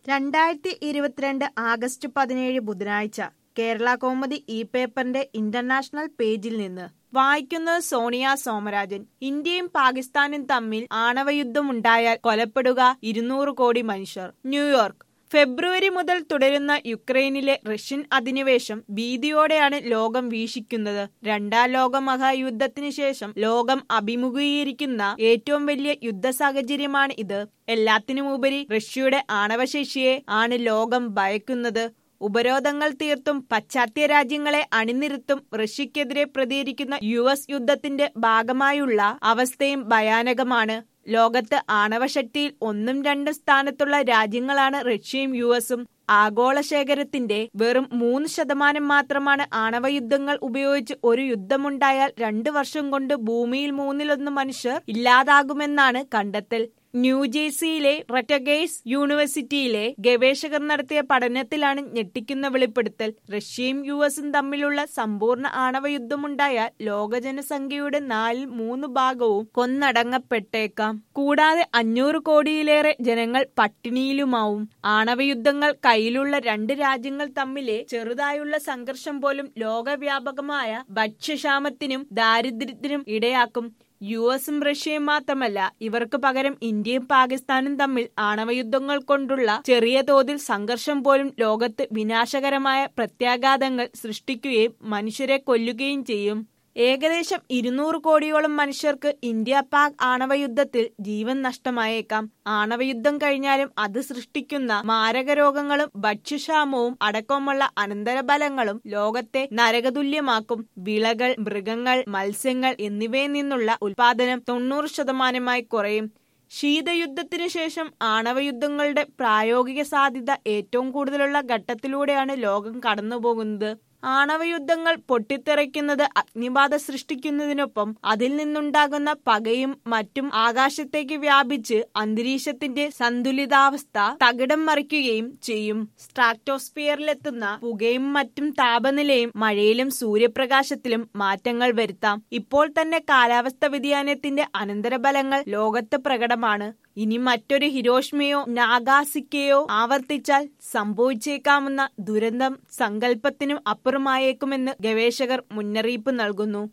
രണ്ടായിരത്തി ഇരുപത്തിരണ്ട് ആഗസ്റ്റ് പതിനേഴ് ബുധനാഴ്ച കേരള കൗമുദി ഇ പേപ്പറിന്റെ ഇന്റർനാഷണൽ പേജിൽ നിന്ന് വായിക്കുന്നത് സോണിയ സോമരാജൻ ഇന്ത്യയും പാകിസ്ഥാനും തമ്മിൽ ആണവയുദ്ധമുണ്ടായാൽ കൊലപ്പെടുക ഇരുന്നൂറ് കോടി മനുഷ്യർ ന്യൂയോർക്ക് ഫെബ്രുവരി മുതൽ തുടരുന്ന യുക്രൈനിലെ റഷ്യൻ അധിനിവേശം ഭീതിയോടെയാണ് ലോകം വീക്ഷിക്കുന്നത് രണ്ടാം ലോക മഹായുദ്ധത്തിന് ശേഷം ലോകം അഭിമുഖീകരിക്കുന്ന ഏറ്റവും വലിയ യുദ്ധ സാഹചര്യമാണ് ഇത് എല്ലാത്തിനുമുപരി റഷ്യയുടെ ആണവശേഷിയെ ആണ് ലോകം ഭയക്കുന്നത് ഉപരോധങ്ങൾ തീർത്തും പശ്ചാത്യ രാജ്യങ്ങളെ അണിനിരത്തും റഷ്യക്കെതിരെ പ്രതികരിക്കുന്ന യു എസ് യുദ്ധത്തിന്റെ ഭാഗമായുള്ള അവസ്ഥയും ഭയാനകമാണ് ലോകത്ത് ആണവശക്തിയിൽ ഒന്നും രണ്ടും സ്ഥാനത്തുള്ള രാജ്യങ്ങളാണ് റഷ്യയും യു എസും ആഗോള ശേഖരത്തിന്റെ വെറും മൂന്ന് ശതമാനം മാത്രമാണ് ആണവയുദ്ധങ്ങൾ ഉപയോഗിച്ച് ഒരു യുദ്ധമുണ്ടായാൽ രണ്ടു വർഷം കൊണ്ട് ഭൂമിയിൽ മൂന്നിലൊന്ന് മനുഷ്യർ ഇല്ലാതാകുമെന്നാണ് കണ്ടെത്തൽ ന്യൂജേഴ്സിയിലെ ററ്റഗേഴ്സ് യൂണിവേഴ്സിറ്റിയിലെ ഗവേഷകർ നടത്തിയ പഠനത്തിലാണ് ഞെട്ടിക്കുന്ന വെളിപ്പെടുത്തൽ റഷ്യയും യു എസും തമ്മിലുള്ള സമ്പൂർണ്ണ ആണവയുദ്ധമുണ്ടായാൽ ലോക ജനസംഖ്യയുടെ നാലിൽ മൂന്ന് ഭാഗവും കൊന്നടങ്ങപ്പെട്ടേക്കാം കൂടാതെ അഞ്ഞൂറ് കോടിയിലേറെ ജനങ്ങൾ പട്ടിണിയിലുമാവും ആണവയുദ്ധങ്ങൾ കയ്യിലുള്ള രണ്ട് രാജ്യങ്ങൾ തമ്മിലെ ചെറുതായുള്ള സംഘർഷം പോലും ലോകവ്യാപകമായ ഭക്ഷ്യക്ഷാമത്തിനും ദാരിദ്ര്യത്തിനും ഇടയാക്കും യു എസും റഷ്യയും മാത്രമല്ല ഇവർക്ക് പകരം ഇന്ത്യയും പാകിസ്ഥാനും തമ്മിൽ ആണവയുദ്ധങ്ങൾ കൊണ്ടുള്ള ചെറിയ തോതിൽ സംഘർഷം പോലും ലോകത്ത് വിനാശകരമായ പ്രത്യാഘാതങ്ങൾ സൃഷ്ടിക്കുകയും മനുഷ്യരെ കൊല്ലുകയും ചെയ്യും ഏകദേശം ഇരുന്നൂറ് കോടിയോളം മനുഷ്യർക്ക് ഇന്ത്യ പാക് ആണവയുദ്ധത്തിൽ ജീവൻ നഷ്ടമായേക്കാം ആണവയുദ്ധം കഴിഞ്ഞാലും അത് സൃഷ്ടിക്കുന്ന മാരക രോഗങ്ങളും ഭക്ഷ്യക്ഷാമവും അടക്കമുള്ള അനന്തരഫലങ്ങളും ലോകത്തെ നരകതുല്യമാക്കും വിളകൾ മൃഗങ്ങൾ മത്സ്യങ്ങൾ എന്നിവയിൽ നിന്നുള്ള ഉൽപാദനം തൊണ്ണൂറ് ശതമാനമായി കുറയും ശീതയുദ്ധത്തിനു ശേഷം ആണവയുദ്ധങ്ങളുടെ പ്രായോഗിക സാധ്യത ഏറ്റവും കൂടുതലുള്ള ഘട്ടത്തിലൂടെയാണ് ലോകം കടന്നുപോകുന്നത് ആണവയുദ്ധങ്ങൾ പൊട്ടിത്തെറിക്കുന്നത് അഗ്നിബാധ സൃഷ്ടിക്കുന്നതിനൊപ്പം അതിൽ നിന്നുണ്ടാകുന്ന പകയും മറ്റും ആകാശത്തേക്ക് വ്യാപിച്ച് അന്തരീക്ഷത്തിന്റെ സന്തുലിതാവസ്ഥ തകിടം മറിക്കുകയും ചെയ്യും സ്ട്രാറ്റോസ്ഫിയറിലെത്തുന്ന പുകയും മറ്റും താപനിലയും മഴയിലും സൂര്യപ്രകാശത്തിലും മാറ്റങ്ങൾ വരുത്താം ഇപ്പോൾ തന്നെ കാലാവസ്ഥ വ്യതിയാനത്തിന്റെ അനന്തരഫലങ്ങൾ ലോകത്ത് പ്രകടമാണ് ഇനി മറ്റൊരു ഹിരോഷ്മയോ നാഗാസിക്കയോ ആവർത്തിച്ചാൽ സംഭവിച്ചേക്കാവുന്ന ദുരന്തം സങ്കല്പത്തിനും അപ്പുറമായേക്കുമെന്ന് ഗവേഷകർ മുന്നറിയിപ്പ് നൽകുന്നു